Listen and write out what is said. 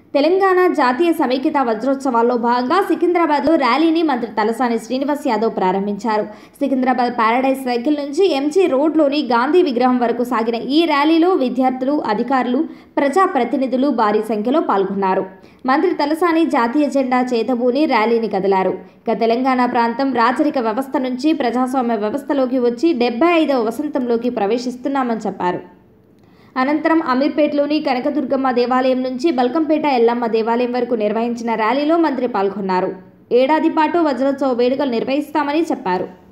తెలంగాణ జాతీయ సమైక్యత వజ్రోత్సవాల్లో భాగంగా సికింద్రాబాద్లో ర్యాలీని మంత్రి తలసాని శ్రీనివాస్ యాదవ్ ప్రారంభించారు సికింద్రాబాద్ పారాడైజ్ సైకిల్ నుంచి ఎంజీ రోడ్లోని గాంధీ విగ్రహం వరకు సాగిన ఈ ర్యాలీలో విద్యార్థులు అధికారులు ప్రజాప్రతినిధులు భారీ సంఖ్యలో పాల్గొన్నారు మంత్రి తలసాని జాతీయ జెండా చేతబూని ర్యాలీని కదిలారు ఇక తెలంగాణ ప్రాంతం రాచరిక వ్యవస్థ నుంచి ప్రజాస్వామ్య వ్యవస్థలోకి వచ్చి డెబ్బై ఐదవ వసంతంలోకి ప్రవేశిస్తున్నామని చెప్పారు అనంతరం అమీర్పేట్లోని కనకదుర్గమ్మ దేవాలయం నుంచి బల్కంపేట ఎల్లమ్మ దేవాలయం వరకు నిర్వహించిన ర్యాలీలో మంత్రి పాల్గొన్నారు ఏడాది పాటు వజ్రోత్సవ వేడుకలు నిర్వహిస్తామని చెప్పారు